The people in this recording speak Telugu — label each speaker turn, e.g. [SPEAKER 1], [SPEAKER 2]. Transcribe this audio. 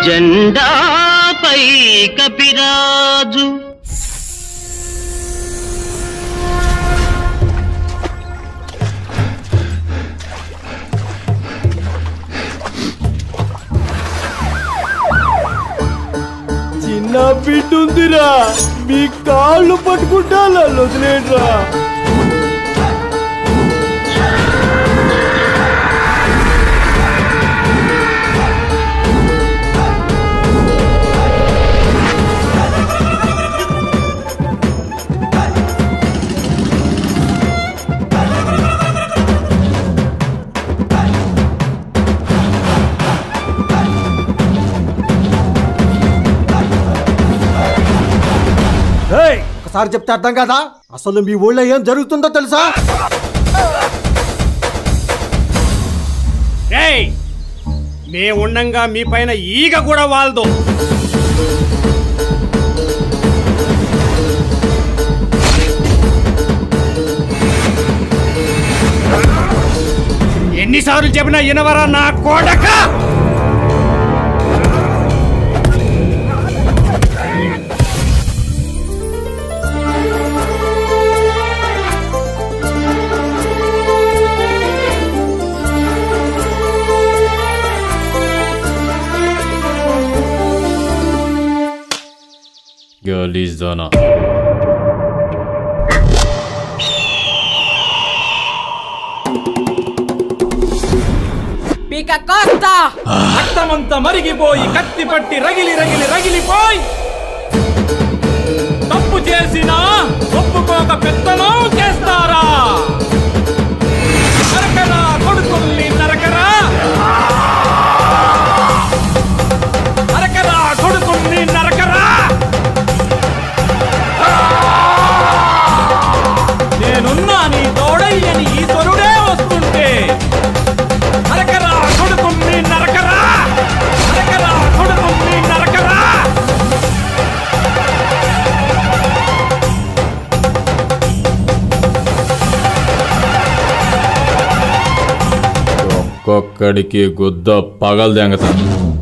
[SPEAKER 1] జెండాపై కపిరాజు
[SPEAKER 2] చిన్న బిడ్డ ఉందిరా మీ కాళ్ళు పట్టుకుంటా నన్ను వదిలేండ్రా ఏయ్, ఒకసారి చెప్తే అర్థం కదా అసలు మీ ఊళ్ళో ఏం జరుగుతుందో తెలుసా
[SPEAKER 3] ఏయ్ మే ఉండంగా మీ పైన ఈగ కూడా వాలదు ఎన్నిసార్లు చెప్పినా ఇనవరా నా కోడక
[SPEAKER 4] గలీజ్దానా
[SPEAKER 5] పీక కోస్తా
[SPEAKER 3] రక్తమంతా మరిగిపోయి కత్తి పట్టి రగిలి రగిలి రగిలిపోయి తప్పు చేసినా ఒప్పుకోక పెత్తనం చేస్తారా నరకరా కొడుకుల్ని నరకరా నరకరా కొడుకుల్ని నరకరా నేనున్నా నీ తోడయ్యని ఈశ్వరుడే వస్తుంటే నరకరా కొడుకుల్ని నరకరా నరకరా కొడుకుల్ని నరకరా
[SPEAKER 4] ఒక్కొక్కడికి గుద్ద పగలు దెంగతాను